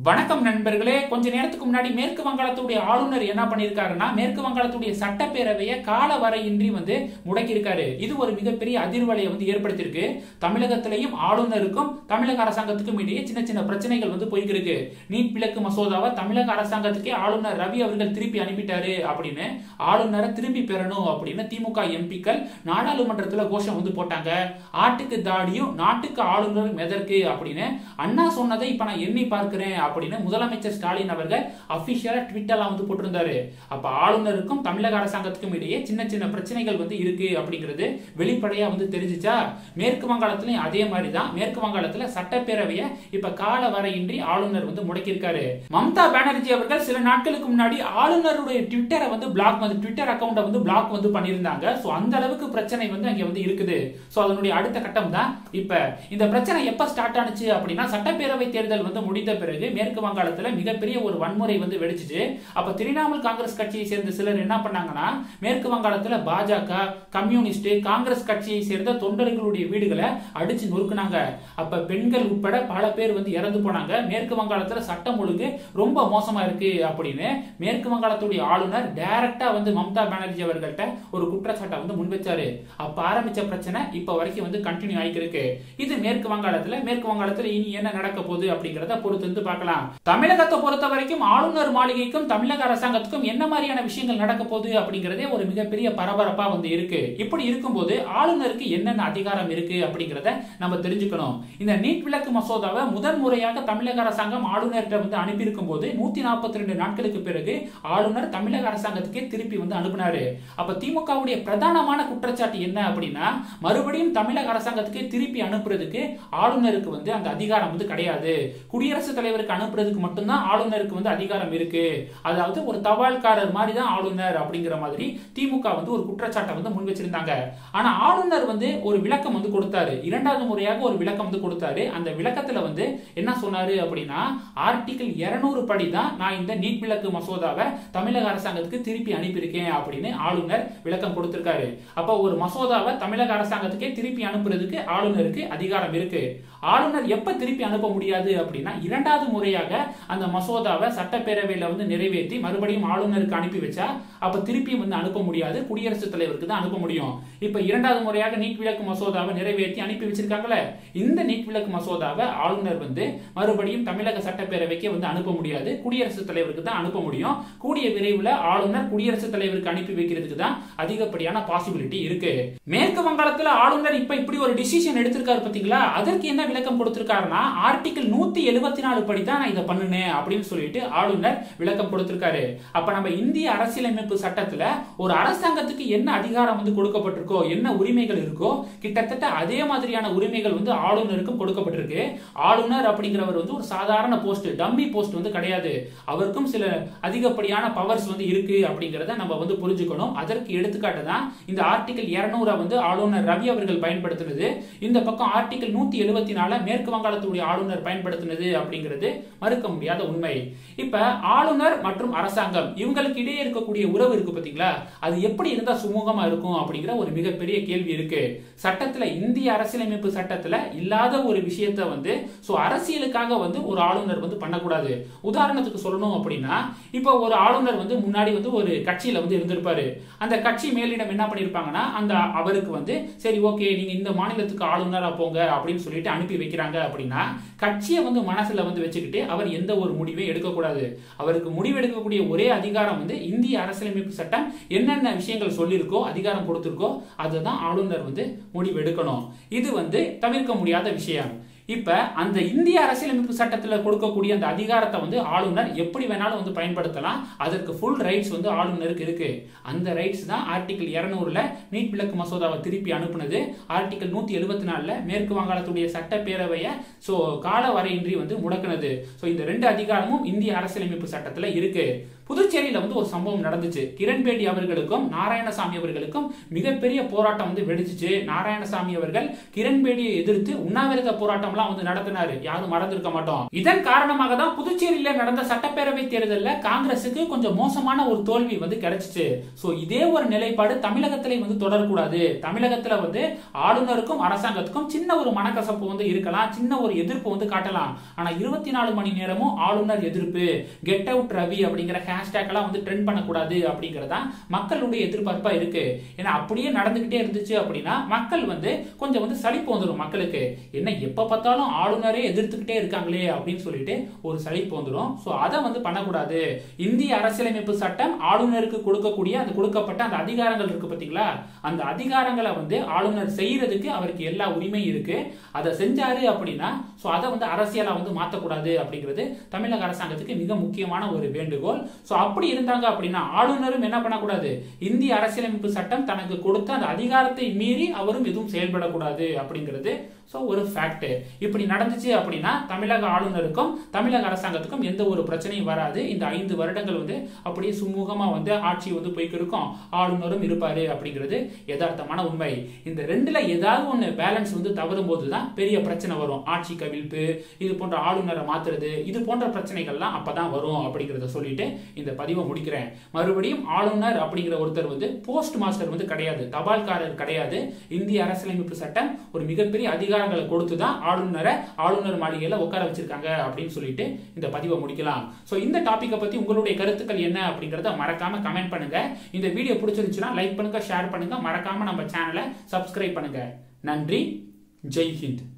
வணக்கம் நண்பர்களே கொஞ்ச நேரத்துக்கு முன்னாடி மேற்கு வங்காளத்துடைய ஆளுநர் என்ன பண்ணியிருக்காருன்னா மேற்கு வங்காளத்துடைய சட்டப்பேரவையை கால வரையின்றி வந்து முடக்கியிருக்காரு இது ஒரு மிகப்பெரிய அதிர்வலையை வந்து ஏற்படுத்தியிருக்கு தமிழகத்திலையும் ஆளுநருக்கும் தமிழக அரசாங்கத்துக்கும் இடையே சின்ன சின்ன பிரச்சனைகள் வந்து போய்க்கிருக்கு நீட் விலக்கு மசோதாவை தமிழக அரசாங்கத்துக்கே ஆளுநர் ரவி அவர்கள் திருப்பி அனுப்பிட்டாரு அப்படின்னு ஆளுநரை திரும்பி பெறணும் அப்படின்னு திமுக எம்பிக்கள் நாடாளுமன்றத்தில் கோஷம் வந்து போட்டாங்க ஆட்டுக்கு தாடியும் நாட்டுக்கு ஆளுநரும் எதற்கு அப்படின்னு அண்ணா சொன்னதை இப்ப நான் எண்ணி பார்க்கிறேன் அப்படின்னு முதலமைச்சர் ஸ்டாலின் அவர்கள் அபிஷியலா ட்விட்டர்லாம் வந்து போட்டிருந்தாரு அப்ப ஆளுநருக்கும் தமிழக அரசாங்கத்துக்கும் இடையே சின்ன சின்ன பிரச்சனைகள் வந்து இருக்கு அப்படிங்கிறது வெளிப்படையா வந்து தெரிஞ்சுச்சா மேற்கு வங்காளத்திலையும் அதே மாதிரி தான் மேற்கு வங்காளத்துல சட்டப்பேரவையை இப்ப கால வரையின்றி ஆளுநர் வந்து முடக்கியிருக்காரு மம்தா பானர்ஜி அவர்கள் சில நாட்களுக்கு முன்னாடி ஆளுநருடைய ட்விட்டரை வந்து பிளாக் வந்து ட்விட்டர் அக்கௌண்ட்டை வந்து பிளாக் வந்து பண்ணியிருந்தாங்க ஸோ அந்த அளவுக்கு பிரச்சனை வந்து அங்க வந்து இருக்குது ஸோ அதனுடைய அடுத்த கட்டம் தான் இப்ப இந்த பிரச்சனை எப்ப ஸ்டார்ட் ஆனுச்சு அப்படின்னா சட்டப்பேரவை தேர்தல் வந்து முடிந்த பிறகு மேற்கு வங்காளத்துல மிகப்பெரிய ஒரு வன்முறை வந்து வெடிச்சிச்சு அப்ப திரிணாமுல் காங்கிரஸ் கட்சியை சேர்ந்த சிலர் என்ன பண்ணாங்கன்னா மேற்கு வங்காளத்துல பாஜக கம்யூனிஸ்ட் காங்கிரஸ் கட்சியை சேர்ந்த தொண்டர்களுடைய வீடுகளை அடிச்சு நொறுக்குனாங்க அப்ப பெண்கள் உட்பட பல பேர் வந்து இறந்து போனாங்க மேற்கு வங்காளத்துல சட்டம் ஒழுங்கு ரொம்ப மோசமா இருக்கு அப்படின்னு மேற்கு வங்காளத்துடைய ஆளுநர் டைரக்டா வந்து மம்தா பானர்ஜி அவர்கள்ட்ட ஒரு குற்றச்சாட்டை வந்து முன்வச்சாரு அப்ப ஆரம்பிச்ச பிரச்சனை இப்ப வரைக்கும் வந்து கண்டினியூ ஆயிட்டு இருக்கு இது மேற்கு வங்காளத்துல மேற்கு வங்காளத்துல இனி என்ன நடக்க போகுது அப்படிங்கறத பொறுத்து வந்து பார்க்கலாம் தமிழகத்தை பொறுத்த வரைக்கும் ஆளுநர் மாளிகைக்கும் தமிழக அரசாங்கத்துக்கும் என்ன மாதிரியான விஷயங்கள் நடக்க போகுது அப்படிங்கறதே ஒரு மிகப்பெரிய பரபரப்பா வந்து இருக்கு இப்படி இருக்கும்போது ஆளுநருக்கு என்னென்ன அதிகாரம் இருக்கு அப்படிங்கறத நம்ம தெரிஞ்சுக்கணும் இந்த நீட் விலக்கு மசோதாவை முதன் முறையாக தமிழக அரசாங்கம் ஆளுநர்கிட்ட வந்து அனுப்பியிருக்கும் போது நூத்தி நாற்பத்தி ரெண்டு நாட்களுக்கு பிறகு ஆளுநர் தமிழக அரசாங்கத்துக்கே திருப்பி வந்து அனுப்பினாரு அப்ப திமுகவுடைய பிரதானமான குற்றச்சாட்டு என்ன அப்படின்னா மறுபடியும் தமிழக அரசாங்கத்துக்கே திருப்பி அனுப்புறதுக்கு ஆளுநருக்கு வந்து அந்த அதிகாரம் வந்து கிடையாது குடியரசுத் தலைவருக்கு அனுப்புறதுக்கு மட்டும்தான் ஆளுநருக்கு வந்து அதிகாரம் இருக்கு அதாவது ஒரு தபால்காரர் மாதிரி தான் ஆளுநர் அப்படிங்கிற மாதிரி திமுக வந்து ஒரு குற்றச்சாட்டை வந்து முன் வச்சிருந்தாங்க ஆனா ஆளுநர் வந்து ஒரு விளக்கம் வந்து கொடுத்தாரு இரண்டாவது முறையாக ஒரு விளக்கம் வந்து கொடுத்தாரு அந்த விளக்கத்துல வந்து என்ன சொன்னாரு அப்படின்னா ஆர்டிகிள் இருநூறு படி தான் நான் இந்த நீட் விளக்கு மசோதாவை தமிழக அரசாங்கத்துக்கு திருப்பி அனுப்பியிருக்கேன் அப்படின்னு ஆளுநர் விளக்கம் கொடுத்திருக்காரு அப்ப ஒரு மசோதாவை தமிழக அரசாங்கத்துக்கே திருப்பி அனுப்புறதுக்கு ஆளுநருக்கு அதிகாரம் இருக்கு ஆளுநர் எப்ப திருப்பி அனுப்ப முடியாது அப்படின்னா இரண்டாவது முறையாக அந்த மசோதாவை சட்டப்பேரவையில வந்து நிறைவேற்றி மறுபடியும் ஆளுநருக்கு அனுப்பி வச்சா அப்ப திருப்பி வந்து அனுப்ப முடியாது குடியரசுத் தலைவருக்கு தான் அனுப்ப முடியும் இப்ப இரண்டாவது முறையாக நீட் விலக்கு மசோதாவை நிறைவேற்றி அனுப்பி வச்சிருக்காங்களே இந்த நீட் விலக்கு மசோதாவை ஆளுநர் வந்து மறுபடியும் தமிழக சட்டப்பேரவைக்கு வந்து அனுப்ப முடியாது குடியரசுத் தலைவருக்கு தான் அனுப்ப முடியும் கூடிய விரைவில் ஆளுநர் குடியரசுத் தலைவருக்கு அனுப்பி வைக்கிறதுக்கு தான் அதிகப்படியான பாசிபிலிட்டி இருக்கு மேற்கு வங்காளத்துல ஆளுநர் இப்ப இப்படி ஒரு டிசிஷன் எடுத்திருக்காரு பாத்தீங்களா அதற்கு என்ன விளக்கம் கொடுத்திருக்காருன்னா ஆர்டிகிள் நூத்தி எழுபத்தி நாலு படி தான் நான் இதை பண்ணுனேன் அப்படின்னு சொல்லிட்டு ஆளுநர் விளக்கம் கொடுத்திருக்காரு அப்ப நம்ம இந்திய அரசியலமைப்பு சட்டத்துல ஒரு அரசாங்கத்துக்கு என்ன அதிகாரம் வந்து கொடுக்கப்பட்டிருக்கோ என்ன உரிமைகள் இருக்கோ கிட்டத்தட்ட அதே மாதிரியான உரிமைகள் வந்து ஆளுநருக்கும் கொடுக்கப்பட்டிருக்கு ஆளுநர் அப்படிங்கிறவர் வந்து ஒரு சாதாரண போஸ்ட் டம்மி போஸ்ட் வந்து கிடையாது அவருக்கும் சில அதிகப்படியான பவர்ஸ் வந்து இருக்கு அப்படிங்கிறத நம்ம வந்து புரிஞ்சுக்கணும் அதற்கு எடுத்துக்காட்டு தான் இந்த ஆர்டிகல் இருநூறை வந்து ஆளுநர் ரவி அவர்கள் பயன்படுத்தினது இந்த பக்கம் ஆர்டிகல் நூத்தி எழுபத்தி நாலு மேற்கு வங்காளத்துடைய ஆளுநர் பயன்படுத்தினது அப்படிங்கிறது மறுக்க முடியாத உண்மை இப்ப ஆளுநர் மற்றும் அரசாங்கம் இவங்களுக்கு இடையே இருக்கக்கூடிய உறவு இருக்கு பாத்தீங்களா அது எப்படி இருந்தா சுமூகமா இருக்கும் அப்படிங்கிற ஒரு மிகப்பெரிய கேள்வி இருக்கு சட்டத்துல இந்திய அரசியலமைப்பு சட்டத்துல இல்லாத ஒரு விஷயத்த வந்து சோ அரசியலுக்காக வந்து ஒரு ஆளுநர் வந்து பண்ணக்கூடாது உதாரணத்துக்கு சொல்லணும் அப்படின்னா இப்போ ஒரு ஆளுநர் வந்து முன்னாடி வந்து ஒரு கட்சியில வந்து இருந்திருப்பாரு அந்த கட்சி மேலிடம் என்ன பண்ணிருப்பாங்கன்னா அந்த அவருக்கு வந்து சரி ஓகே நீங்க இந்த மாநிலத்துக்கு ஆளுநரா போங்க அப்படின்னு சொல்லிட்டு அனுப்பி வைக்கிறாங்க அப்படின்னா கட்சியை வந்து மனசுல வந்து வச்சுக்கிட்டு அவர் எந்த ஒரு முடிவையும் எடுக்கக்கூடாது அவருக்கு முடிவு எடுக்கக்கூடிய ஒரே அதிகாரம் வந்து இந்திய அரசியலமைப்பு சட்டம் என்னென்ன விஷயங்கள் சொல்லியிருக்கோ அதிகாரம் கொடுத்திருக்கோ அதை தான் ஆளுநர் வந்து முடிவு எடுக்கணும் இது வந்து தவிர்க்க முடியாத விஷயம் இப்ப அந்த இந்திய அரசியலமைப்பு சட்டத்தில் கொடுக்கக்கூடிய அந்த அதிகாரத்தை வந்து ஆளுநர் எப்படி வேணாலும் வந்து பயன்படுத்தலாம் அதற்கு ஃபுல் ரைட்ஸ் வந்து ஆளுநருக்கு இருக்கு அந்த ரைட்ஸ் தான் ஆர்டிகல் இருநூறுல நீட் விலக்கு மசோதாவை திருப்பி அனுப்புனது ஆர்டிகல் நூத்தி எழுபத்தி நாலுல மேற்கு வங்காளத்துடைய சட்டப்பேரவையை ஸோ கால வரையின்றி வந்து முடக்கினது ஸோ இந்த ரெண்டு அதிகாரமும் இந்திய அரசியலமைப்பு சட்டத்தில் இருக்கு புதுச்சேரியில வந்து ஒரு சம்பவம் நடந்துச்சு கிரண்பேடி அவர்களுக்கும் நாராயணசாமி அவர்களுக்கும் மிகப்பெரிய போராட்டம் வந்து வெடிச்சிச்சு நாராயணசாமி அவர்கள் கிரண்பேடியை எதிர்த்து உண்ணாவிரத போராட்டம்லாம் வந்து நடத்தினாரு யாரும் மறந்திருக்க மாட்டோம் இதன் காரணமாக தான் புதுச்சேரியில நடந்த சட்டப்பேரவை தேர்தலில் காங்கிரசுக்கு கொஞ்சம் மோசமான ஒரு தோல்வி வந்து கிடைச்சிச்சு சோ இதே ஒரு நிலைப்பாடு தமிழகத்திலே வந்து தொடரக்கூடாது தமிழகத்துல வந்து ஆளுநருக்கும் அரசாங்கத்துக்கும் சின்ன ஒரு மனக்கசப்பு வந்து இருக்கலாம் சின்ன ஒரு எதிர்ப்பு வந்து காட்டலாம் ஆனா இருபத்தி நாலு மணி நேரமும் ஆளுநர் எதிர்ப்பு கெட் அவுட் ரவி அப்படிங்கிற ஹேஷ்டேக் எல்லாம் வந்து ட்ரெண்ட் பண்ணக்கூடாது அப்படிங்கறதா மக்களுடைய எதிர்பார்ப்பா இருக்கு ஏன்னா அப்படியே நடந்துகிட்டே இருந்துச்சு அப்படின்னா மக்கள் வந்து கொஞ்சம் வந்து சலிப்பு வந்துடும் மக்களுக்கு என்ன எப்ப பார்த்தாலும் ஆளுநரே எதிர்த்துக்கிட்டே இருக்காங்களே அப்படின்னு சொல்லிட்டு ஒரு சலிப்பு வந்துடும் ஸோ அதை வந்து பண்ணக்கூடாது இந்திய அரசியலமைப்பு சட்டம் ஆளுநருக்கு கொடுக்கக்கூடிய அந்த கொடுக்கப்பட்ட அந்த அதிகாரங்கள் இருக்கு பாத்தீங்களா அந்த அதிகாரங்களை வந்து ஆளுநர் செய்யறதுக்கு அவருக்கு எல்லா உரிமையும் இருக்கு அதை செஞ்சாரு அப்படின்னா ஸோ அதை வந்து அரசியலா வந்து மாற்றக்கூடாது அப்படிங்கிறது தமிழக அரசாங்கத்துக்கு மிக முக்கியமான ஒரு வேண்டுகோள் ஸோ அப்படி இருந்தாங்க அப்படின்னா ஆளுநரும் என்ன பண்ணக்கூடாது இந்திய அரசியலமைப்பு சட்டம் தனக்கு கொடுத்த அந்த அதிகாரத்தை மீறி அவரும் எதுவும் செயல்படக்கூடாது அப்படிங்கிறது ஸோ ஒரு ஃபேக்ட் இப்படி நடந்துச்சு அப்படின்னா தமிழக ஆளுநருக்கும் தமிழக அரசாங்கத்துக்கும் எந்த ஒரு பிரச்சனையும் வராது இந்த ஐந்து வருடங்கள் வந்து அப்படியே சுமூகமா வந்து ஆட்சி வந்து போய்க்கு இருக்கும் ஆளுநரும் இருப்பாரு அப்படிங்கிறது யதார்த்தமான உண்மை இந்த ரெண்டுல ஏதாவது ஒன்று பேலன்ஸ் வந்து தவறும் போது தான் பெரிய பிரச்சனை வரும் ஆட்சி கவிழ்ப்பு இது போன்ற ஆளுநரை மாத்துறது இது போன்ற பிரச்சனைகள்லாம் அப்பதான் வரும் அப்படிங்கிறத சொல்லிட்டு இந்த பதிவை முடிக்கிறேன் மறுபடியும் ஆளுநர் அப்படிங்கிற ஒருத்தர் வந்து போஸ்ட் மாஸ்டர் வந்து கிடையாது தபால்காரர் கிடையாது இந்திய அரசியலமைப்பு சட்டம் ஒரு மிகப்பெரிய அதிகாரங்களை கொடுத்து தான் ஆளுநரை ஆளுநர் மாளிகையில உட்கார வச்சிருக்காங்க அப்படின்னு சொல்லிட்டு இந்த பதிவை முடிக்கலாம் ஸோ இந்த டாபிக்கை பத்தி உங்களுடைய கருத்துக்கள் என்ன அப்படிங்கறத மறக்காம கமெண்ட் பண்ணுங்க இந்த வீடியோ பிடிச்சிருந்துச்சுன்னா லைக் பண்ணுங்க ஷேர் பண்ணுங்க மறக்காம நம்ம சேனலை சப்ஸ்கிரைப் பண்ணுங்க நன்றி ஜெய் ஹிந்த்